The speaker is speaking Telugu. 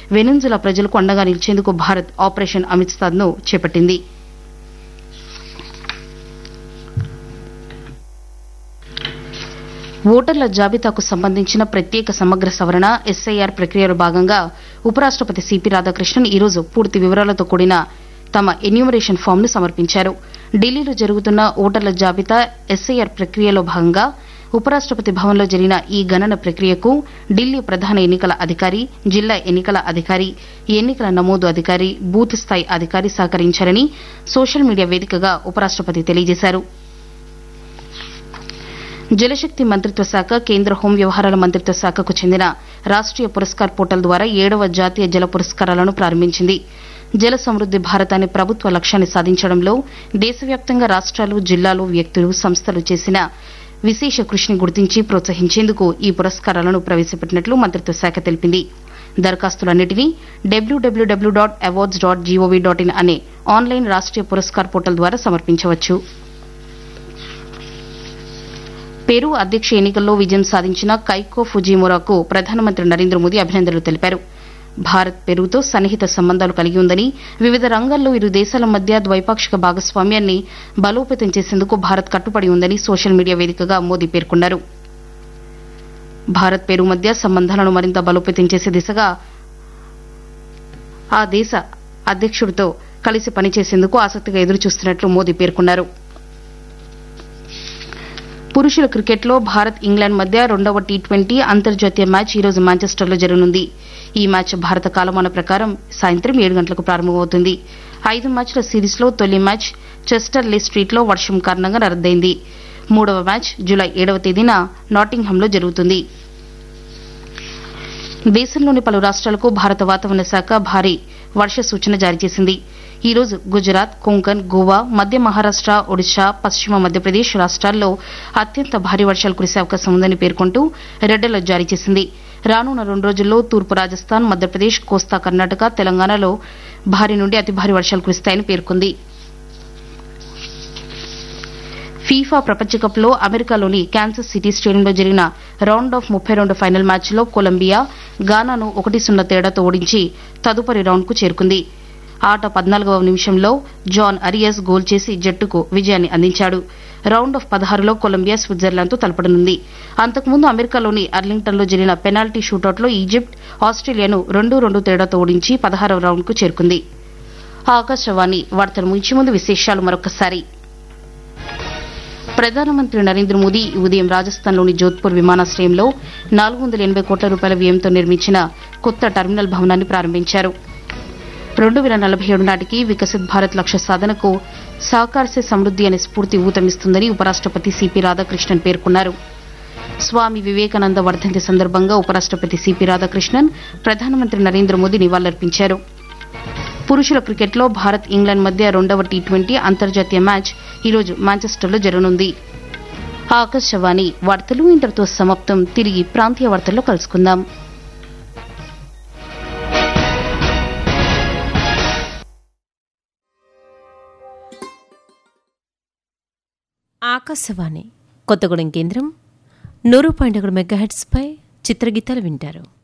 వెనెన్జులా ప్రజలకు అండగా నిలిచేందుకు భారత్ ఆపరేషన్ అమిత్సాద్ను చేపట్టింది ఓటర్ల జాబితాకు సంబంధించిన ప్రత్యేక సమగ్ర సవరణ ఎస్ఐఆర్ ప్రక్రియలో భాగంగా ఉపరాష్టపతి సిపి రాధాకృష్ణన్ ఈరోజు పూర్తి వివరాలతో కూడిన తమ ఎన్యూమరేషన్ ఫామ్ ను సమర్పించారు ఢిల్లీలో జరుగుతున్న ఓటర్ల జాబితా ఎస్ఐఆర్ ప్రక్రియలో భాగంగా ఉపరాష్టపతి భవన్లో జరిగిన ఈ గణన ప్రక్రియకు ఢిల్లీ ప్రధాన ఎన్నికల అధికారి జిల్లా ఎన్నికల అధికారి ఎన్నికల నమోదు అధికారి బూత్ స్థాయి అధికారి సహకరించారని సోషల్ మీడియా వేదికగా ఉపరాష్టపతి తెలియజేశారు జలశక్తి మంత్రిత్వ శాఖ కేంద్ర హోం వ్యవహారాల మంత్రిత్వ శాఖకు చెందిన రాష్ట్రీయ పురస్కార్ పోర్టల్ ద్వారా ఏడవ జాతీయ జల పురస్కారాలను ప్రారంభించింది జల సమృద్ది భారత్ అనే ప్రభుత్వ లక్ష్యాన్ని సాధించడంలో దేశవ్యాప్తంగా రాష్ట్రాలు జిల్లాలు వ్యక్తులు సంస్థలు చేసిన విశేష కృషిని గుర్తించి ప్రోత్సహించేందుకు ఈ పురస్కారాలను ప్రవేశపెట్టినట్లు మంత్రిత్వ శాఖ తెలిపింది దరఖాస్తులన్నింటినీ WWW dot awards dot GOV dot in అనే ఆన్లైన్ రాష్ట్రీయ పురస్కార్ పోర్టల్ ద్వారా సమర్పించవచ్చు పెరు అధ్యక్ష ఎన్నికల్లో విజయం సాధించిన కైకో ఫుజీమోరాకు ప్రధానమంత్రి నరేంద్ర మోదీ అభినందనలు తెలిపారు భారత్ పెరుతో సన్నిహిత సంబంధాలు కలిగి ఉందని వివిధ రంగాల్లో ఇరు దేశాల మధ్య ద్వైపాక్షిక భాగస్వామ్యాన్ని బలోపేతం చేసేందుకు భారత్ కట్టుబడి ఉందని సోషల్ మీడియా వేదికగా మోదీ పేర్కొన్నారు భారత్ పెరు మధ్య సంబంధాలను మరింత బలోపేతం చేసే దిశగా ఆ దేశ అధ్యక్షుడితో కలిసి పనిచేసేందుకు ఆసక్తిగా ఎదురుచూస్తున్నట్లు మోదీ పేర్కొన్నారు పురుషుల క్రికెట్లో భారత్ ఇంగ్లాండ్ మధ్య రెండవ టీ ట్వంటీ అంతర్జాతీయ మ్యాచ్ ఈ రోజు మాంచెస్టర్లో జరగనుంది ఈ మ్యాచ్ భారత కాలమాన ప్రకారం సాయంత్రం ఏడు గంటలకు ప్రారంభమవుతుంది ఐదు మ్యాచ్ల సిరీస్లో తొలి మ్యాచ్ చెస్టర్ లే స్ట్రీట్లో వర్షం కారణంగా రద్దయింది మూడవ మ్యాచ్ జూలై ఏడవ తేదీన నాటింగ్హామ్లో జరుగుతుంది దేశంలోని పలు రాష్ట్రాలకు భారత వాతావరణ శాఖ భారీ వర్ష సూచన జారీ చేసింది ఈ రోజు గుజరాత్ కొంకన్ గోవా మధ్య మహారాష్ట ఒడిశా పశ్చిమ మధ్యప్రదేశ్ రాష్ట్రాల్లో అత్యంత భారీ వర్షాలు కురిసే అవకాశం ఉందని పేర్కొంటూ రెడ్ అలర్ట్ జారీ చేసింది రానున్న రెండు రోజుల్లో తూర్పు రాజస్థాన్ మధ్యప్రదేశ్ కోస్తా కర్ణాటక తెలంగాణలో భారీ నుండి అతి భారీ వర్షాలు కురుస్తాయని పేర్కొంది ఫీఫా ప్రపంచ కప్లో అమెరికాలోని క్యాన్సస్ సిటీ స్టేడియంలో జరిగిన రౌండ్ ఆఫ్ ముప్పై రెండు ఫైనల్ మ్యాచ్లో కొలంబియా గానాను ఒకటి సున్నా తేడాతో ఓడించి తదుపరి రౌండ్కు చేరుకుంది ఆట పద్నాలుగవ నిమిషంలో జాన్ అరియస్ గోల్ చేసి జట్టుకు విజయాన్ని అందించాడు రౌండ్ ఆఫ్ పదహారులో కొలంబియా స్విట్జర్లాండ్తో తలపడనుంది అంతకుముందు అమెరికాలోని అర్లింగ్టన్లో జరిగిన పెనాల్టీ షూటౌట్లో ఈజిప్ట్ ఆస్ట్రేలియాను రెండు రెండు తేడాతో ఓడించి పదహారవ రౌండ్కు చేరుకుంది ఆకాశవాణి వార్తలు ముగించే ముందు విశేషాలు మరొకసారి ప్రధానమంత్రి నరేంద్ర మోదీ ఈ ఉదయం రాజస్థాన్లోని జోధ్పూర్ విమానాశ్రయంలో నాలుగు వందల ఎనభై కోట్ల రూపాయల వ్యయంతో నిర్మించిన కొత్త టెర్మినల్ భవనాన్ని ప్రారంభించారు రెండు వేల నలభై ఏడు నాటికి వికసిత్ భారత్ లక్ష్య సాధనకు సహకారసే సమృద్ది అనే స్ఫూర్తి ఊతమిస్తుందని ఉపరాష్టపతి సిపి రాధాకృష్ణన్ పేర్కొన్నారు స్వామి వివేకానంద వర్ధంతి సందర్భంగా ఉపరాష్టపతి సిపి రాధాకృష్ణన్ ప్రధానమంత్రి నరేంద్ర మోదీ నివాళులర్పించారు పురుషుల క్రికెట్లో భారత్ ఇంగ్లాండ్ మధ్య రెండవ టీ ట్వంటీ అంతర్జాతీయ మ్యాచ్ ఈరోజు మాంచెస్టర్లో జరగనుంది ఆకాశవాణి వార్తలు ఇంతటితో సమాప్తం తిరిగి ప్రాంతీయ వార్తల్లో కలుసుకుందాం ఆకాశవాణి కొత్తగూడెం కేంద్రం నూరు పాయింట్ ఒకటి మెగాహెట్స్పై చిత్రగీతాలు వింటారు